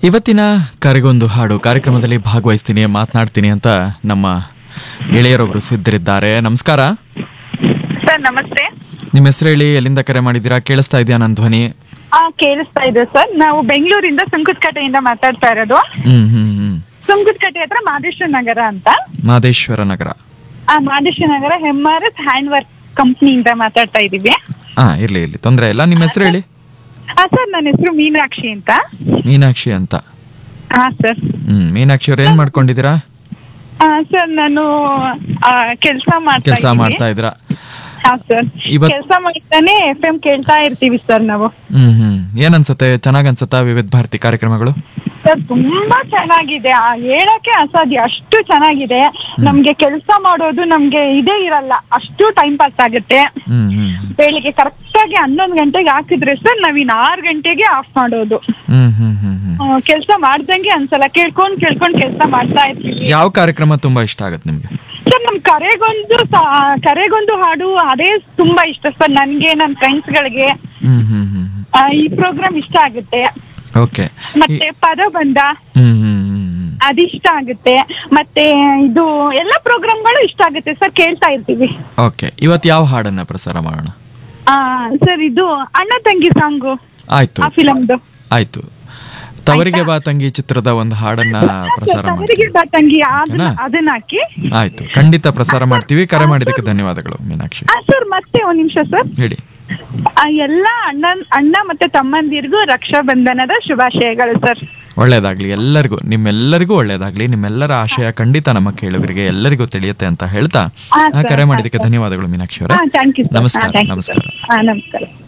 ಇವತ್ತಿನ ಕರೆಗೊಂದು ಹಾಡು ಕಾರ್ಯಕ್ರಮದಲ್ಲಿ ಭಾಗವಹಿಸ್ತೀನಿ ಮಾತನಾಡ್ತೀನಿ ಅಂತ ನಮ್ಮ ಗೆಳೆಯರೊಬ್ರು ಸಿದ್ಧರಿದ್ದಾರೆ ನಮಸ್ಕಾರ ಸರ್ ನಮಸ್ತೆ ನಿಮ್ಮ ಹೆಸರು ಹೇಳಿ ಎಲ್ಲಿಂದ ಕರೆ ಮಾಡಿದ್ದೀರಾ ಕೇಳಿಸ್ತಾ ಇದೆಯಾ ನನ್ನ ಧ್ವನಿ ಆ ಕೇಳಿಸ್ತಾ ಇದೆ ಸರ್ ನಾವು ಬೆಂಗಳೂರಿಂದ ಸುಂಕದಕಟ್ಟೆಯಿಂದ ಮಾತಾಡ್ತಾ ಇರೋದು ಹ್ಮ್ ಹ್ಮ್ ಹ್ಮ್ ಸುಂಕದಕಟ್ಟೆ ಹತ್ರ ಮಾದೇಶ್ವರ ನಗರ ಅಂತ ಮಾದೇಶ್ವರ ನಗರ ಆ Madeshwara Nagar M R S hand work ಕಂಪ್ನಿಯಿಂದ ಮಾತಾಡ್ತಾ ಇದ್ದೀವಿ ಹಾ ಇರ್ಲಿ ಇರ್ಲಿ ತೊಂದರೆ ಇಲ್ಲ ನಿಮ್ಮ ಹೆಸರು ಹೇಳಿ ಆ ಸರ್ ನನ್ನ ಹೆಸರು ಮೀನಾಕ್ಷಿ ಅಂತ ಮೀನಾಕ್ಷಿ ಅಂತ ಹಾ ಸರ್ ಹ್ಮ್ ಮೀನಾಕ್ಷಿ ಅವ್ರು ಏನ್ ಮಾಡ್ಕೊಂಡಿದ್ದೀರಾ ಆ ಸರ್ ನಾನು ಕೆಲಸ ಮಾಡ್ತಾ ಕೆಲಸ ಇದ್ದೀನಿ. ಮಾಡ್ತಾ ಇದ್ದೀರಾ ಹಾ ಸರ್ ಇವತ್- ಕೆಲಸ ಮಾಡ್ತಾನೆ ಎಫ್ ಎಂ ಕೇಳ್ತಾ ಇರ್ತೀವಿ ಸರ್ ನಾವು ಹ್ಮ್ ಹ್ಮ್ ಏನ್ ಅನ್ಸತ್ತೆ ಚೆನ್ನಾಗ್ ಅನ್ಸತ್ತಾ ವಿವಿಧ ಭಾರತಿ ಕಾರ್ಯಕ್ರಮಗಳು ಸರ್ ತುಂಬಾ ಚೆನ್ನಾಗಿದೆ ಆ ಹೇಳಕ್ಕೆ ಅಸಾಧ್ಯ ಅಷ್ಟು ಚೆನ್ನಾಗಿದೆ ನಮ್ಗೆ ಕೆಲಸ ಮಾಡೋದು ನಮ್ಗೆ ಇದೇ ಇರಲ್ಲ ಅಷ್ಟು ಟೈಮ್ ಪಾಸ್ ಆಗುತ್ತೆ ಹ್ಮ್ ಹ್ಮ್ ಬೆಳಿಗ್ಗೆ ಕರೆಕ್ಟ್ ಆಗಿ ಹನ್ನೊಂದು ಗಂಟೆಗೆ ಹಾಕಿದ್ರೆ ಸರ್ ನಾವಿನ್ ಆರು ಗಂಟೆಗೆ ಆಫ್ ಮಾಡೋದು ಹ್ಮ್ ಹ್ಮ್ ಹ್ಮ್ ಹ್ಮ್ ಕೆಲಸ ಮಾಡ್ದಂಗೆ ಅನ್ಸಲ್ಲ ಕೇಳ್ಕೊಂಡ್ ಕೇಳ್ಕೊಂಡ್ ಕೆಲಸ ಮಾಡ್ತಾ ಇರ್ತೀವಿ ಯಾವ ಕಾರ್ಯಕ್ರಮ ತುಂಬಾ ಇಷ್ಟ ಆಗತ್ತೆ ನಿಮ್ಗೆ ಸರ್ ನಮ್ ಕರೆಗೊಂದು ಸಾ- ಕರೆಗೊಂದು ಹಾಡು ಅದೇ ತುಂಬಾ ಇಷ್ಟ ಸರ್ ನನ್ಗೆ ನನ್ ಫ್ರೆಂಡ್ಸ್ ಗಳಿಗೆ ಹ್ಮ್ ಹ್ಮ್ ಹ್ಮ್ ಆ, ಈ ಪ್ರೋಗ್ರಾಮ್ ಇಷ್ಟ ಆಗುತ್ತೆ ಓಕೆ ಮತ್ತೆ ಪದ ಬಂದ ಹ್ಮ್ ಹ್ಮ್ ಹ್ಮ್ ಹ್ಮ್ ಅದಿಷ್ಟ ಆಗುತ್ತೆ ಮತ್ತೆ ಇದು ಎಲ್ಲ ಪ್ರೋಗ್ರಾಮ್ಗಳು ಇಷ್ಟ ಆಗುತ್ತೆ ಸರ್ ಕೇಳ್ತಾ ಇರ್ತೀವಿ ಓಕೆ ಇವತ್ತು ಯಾವ ಹಾಡನ್ನ ಪ್ರಸಾರ ಮಾಡೋಣ ಆ ಸರ್ ಇದು ಅಣ್ಣ ತಂಗಿ ಸಾಂಗು ಆಯ್ತು ಆ ಫಿಲಮ್ದು ಆಯ್ತು ತವರಿಗೆ ಬಾ ತಂಗಿ ಚಿತ್ರದ ಒಂದು ಹಾಡನ್ನ ಪ್ರಸಾರ ಮಾಡಿ ಅವರಿಗೆ ಬಾ ತಂಗಿ ಅದನ್ನ ಓಕೆನಾ? ಅದನ್ನ ಹಾಕಿ ಆಯ್ತು ಖಂಡಿತ ಪ್ರಸಾರ ಮಾಡ್ತೀವಿ ಕರೆ ಮಾಡಿದ್ದಕ್ಕೆ ಧನ್ಯವಾದಗಳು ಮೀನಾಕ್ಷಿ ಆ ಸರ್ ಮತ್ತೆ ಒಂದ್ ನಿಮಿಷ ಸರ್ ಹೇಳಿ ಆ, ಎಲ್ಲ ಅಣ್ಣ ಅಣ್ಣ ಮತ್ತೆ ತಮ್ಮಂದಿರಿಗೂ ರಕ್ಷಾ ಬಂಧನದ ಶುಭಾಶಯಗಳು ಸರ್ ಒಳ್ಳೇದಾಗ್ಲಿ ಎಲ್ಲರಿಗೂ ನಿಮ್ಮೆಲ್ಲರಿಗೂ ಒಳ್ಳೇದಾಗ್ಲಿ ನಿಮ್ಮೆಲ್ಲರ ಆಶಯ ಖಂಡಿತ ನಮ್ಮ ಕೇಳುಗರಿಗೆ ಎಲ್ಲರಿಗೂ ತಿಳಿಯುತ್ತೆ ಅಂತ ಹೇಳ್ತಾ ಹಾ, ಆ, ಸರ್, ಕರೆ ಹಾ, ಮಾಡಿದ್ದಕ್ಕೆ ಸರ್. ಧನ್ಯವಾದಗಳು ಮೀನಾಕ್ಷಿ ಅವರೇ ಹಾ ಥ್ಯಾಂಕ್ ಯು ನಮಸ್ಕಾರ ನಮಸ್ಕಾರ ಹಾ ನಮಸ್ಕಾರ